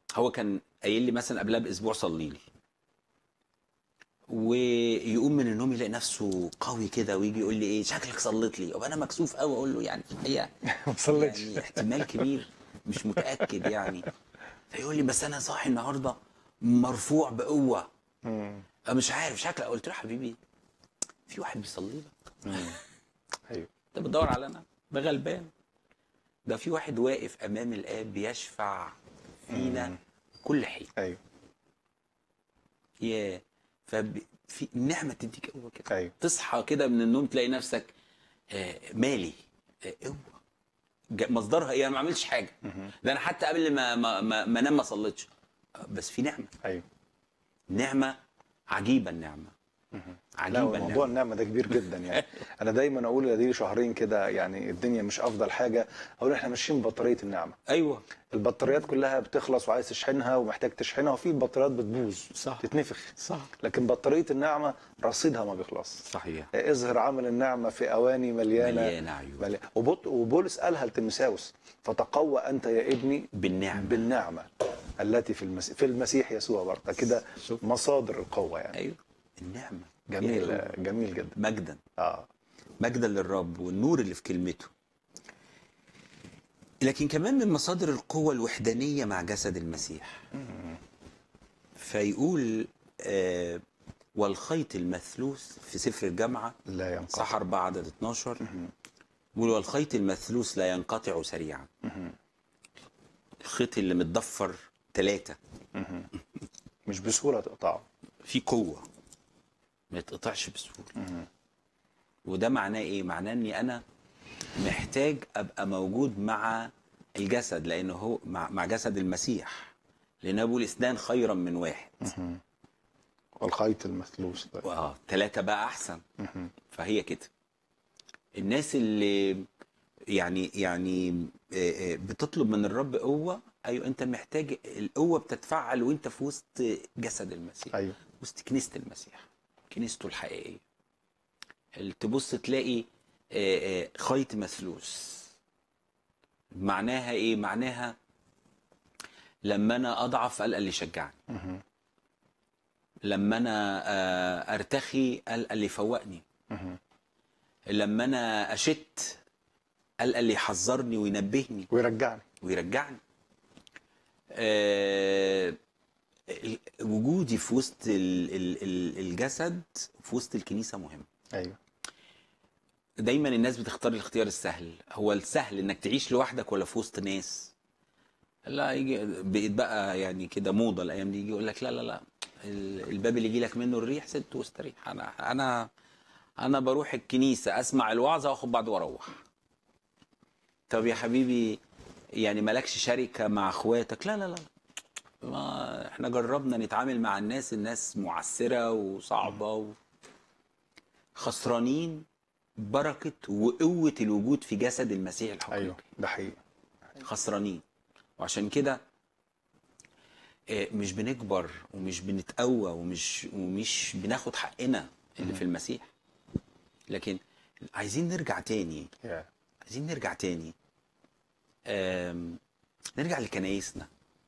هو كان قايل لي مثلا قبلها باسبوع صلي لي ويقوم من النوم يلاقي نفسه قوي كده ويجي يقول لي ايه شكلك صليت لي ابقى انا مكسوف قوي اقول له يعني في الحقيقه ما صليتش يعني احتمال كبير مش متاكد يعني فيقول لي بس انا صاحي النهارده مرفوع بقوه مم. أنا مش عارف شكلك قلت له يا حبيبي في واحد بيصلي لك ايوه انت بتدور على انا ده غلبان ده في واحد واقف امام الاب بيشفع فينا كل حين ايوه يا ففي النعمه تديك قوه كده ايوه تصحى كده من النوم تلاقي نفسك آه، مالي آه، قوه جا- مصدرها ايه انا ما عملتش حاجه ده انا حتى قبل ما ما ما, ما انام ما صليتش آه، بس في نعمه ايوه نعمه عجيبه النعمه لا عجيبه موضوع النعمه النعمه ده كبير جدا يعني انا دايما اقول لدي شهرين كده يعني الدنيا مش افضل حاجه اقول احنا ماشيين ببطاريه النعمه ايوه البطاريات كلها بتخلص وعايز تشحنها ومحتاج تشحنها وفي بطاريات بتبوظ صح. تتنفخ صح لكن بطاريه النعمه رصيدها ما بيخلص صحيح اظهر عمل النعمه في اواني مليانه مليانة عيون. ملي... وبط... وبولس قالها لتيموثاوس فتقوى انت يا ابني بالنعمه بالنعمه التي في المسيح في المسيح يسوع برضه كده شوف. مصادر القوه يعني ايوه النعمه جميل يا جميل جدا مجدا اه مجدا للرب والنور اللي في كلمته لكن كمان من مصادر القوة الوحدانية مع جسد المسيح فيقول آه والخيط المثلوث في سفر الجامعة لا ينقطع صح 4 عدد 12 يقول والخيط المثلوث لا ينقطع سريعا الخيط اللي متضفر ثلاثة مش بسهوله تقطعه في قوة ما يتقطعش بسهولة وده معناه ايه؟ معناه اني انا محتاج ابقى موجود مع الجسد لانه هو مع, مع جسد المسيح لانه بيقول اثنان خيرا من واحد والخيط المثلوث ده اه ثلاثة بقى احسن فهي كده الناس اللي يعني يعني آه، آه، بتطلب من الرب قوة ايوه انت محتاج القوة بتتفعل وانت في وسط جسد المسيح ايوه وسط كنيسة المسيح كنيسته الحقيقية اللي تبص تلاقي آه، آه، خيط مثلوث معناها ايه معناها لما انا اضعف قال اللي يشجعني لما انا آه، ارتخي قال اللي يفوقني لما انا اشت قال اللي يحذرني وينبهني ويرجعني ويرجعني آه، ال- وجودي في وسط ال- ال- ال- الجسد في وسط الكنيسة مهم ايوه دايما الناس بتختار الاختيار السهل هو السهل انك تعيش لوحدك ولا في وسط ناس لا يجي بقيت بقى يعني كده موضه الايام دي يجي يقول لك لا لا لا ال- الباب اللي يجي لك منه الريح سد واستريح انا انا انا بروح الكنيسه اسمع الوعظه واخد بعض واروح طب يا حبيبي يعني مالكش شركه مع اخواتك لا لا لا ما احنا جربنا نتعامل مع الناس الناس معسره وصعبه و... خسرانين بركه وقوه الوجود في جسد المسيح الحقيقي ايوه ده حقيقي خسرانين وعشان كده آه، مش بنكبر ومش بنتقوى ومش ومش بناخد حقنا اللي في المسيح لكن عايزين نرجع تاني يا. عايزين نرجع تاني آم، نرجع لكنايسنا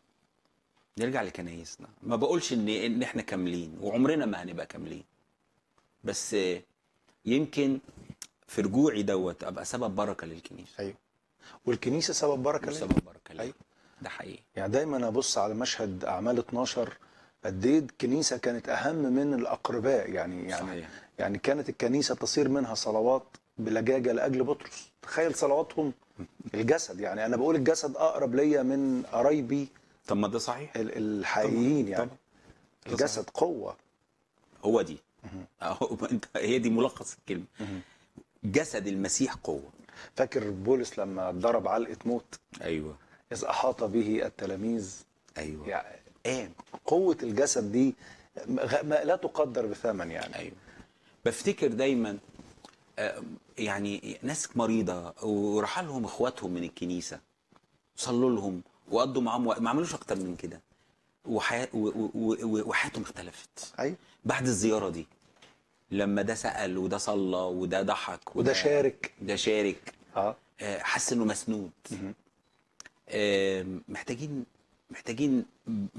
نرجع لكنايسنا ما بقولش ان ان احنا كاملين وعمرنا ما هنبقى كاملين بس آه، يمكن في رجوعي دوت ابقى سبب بركه للكنيسه ايوه والكنيسه سبب بركه ليه سبب بركه ليه أيوة. ده حقيقي يعني دايما ابص على مشهد اعمال 12 قد ايه الكنيسه كانت اهم من الاقرباء يعني يعني صحيح. يعني كانت الكنيسه تصير منها صلوات بلجاجه لاجل بطرس تخيل صلواتهم الجسد يعني انا بقول الجسد اقرب ليا من قرايبي طب ما ده صحيح ال- الحقيقيين يعني طبعاً. ده الجسد قوه هو دي أهو انت هي دي ملخص الكلمه جسد المسيح قوه فاكر بولس لما ضرب علقه موت ايوه اذ احاط به التلاميذ ايوه يعني قام قوه الجسد دي غ- ما لا تقدر بثمن يعني ايوه بفتكر دايما آه، يعني ناس مريضه وراح لهم اخواتهم من الكنيسه صلوا لهم وقضوا معاهم وقت ما عملوش اكتر من كده وحياة و- و- و- وحياتهم اختلفت ايوه بعد الزياره دي لما ده سال وده صلى وده ضحك وده شارك ده شارك اه آه، حس انه مسنود آه، محتاجين محتاجين